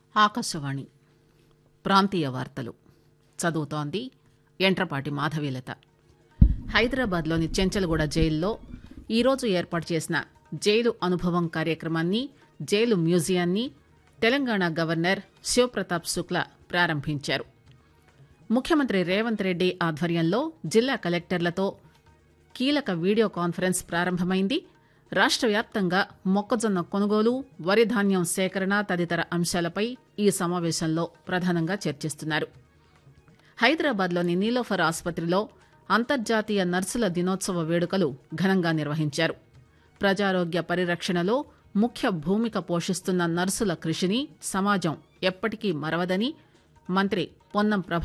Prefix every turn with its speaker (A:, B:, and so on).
A: ఆకాశవాణి ప్రాంతీయ వార్తలు చదువుతోంది ఎంట్రపాటి మాధవీలత హైదరాబాద్లోని చెంచల్గూడ జైల్లో ఈరోజు ఏర్పాటు చేసిన జైలు అనుభవం కార్యక్రమాన్ని జైలు మ్యూజియాన్ని తెలంగాణ గవర్నర్ శివప్రతాప్ శుక్లా ప్రారంభించారు ముఖ్యమంత్రి రేవంత్ రెడ్డి ఆధ్వర్యంలో జిల్లా కలెక్టర్లతో కీలక వీడియో కాన్ఫరెన్స్ ప్రారంభమైంది రాష్ట్ర వ్యాప్తంగా మొక్కజొన్న కొనుగోలు వరి ధాన్యం సేకరణ తదితర అంశాలపై ఈ సమావేశంలో ప్రధానంగా చర్చిస్తున్నారు హైదరాబాద్లోని నీలోఫర్ ఆసుపత్రిలో అంతర్జాతీయ నర్సుల దినోత్సవ వేడుకలు ఘనంగా నిర్వహించారు ప్రజారోగ్య పరిరక్షణలో ముఖ్య భూమిక పోషిస్తున్న నర్సుల కృషిని సమాజం ఎప్పటికీ మరవదని మంత్రి పొన్నం ప్రభ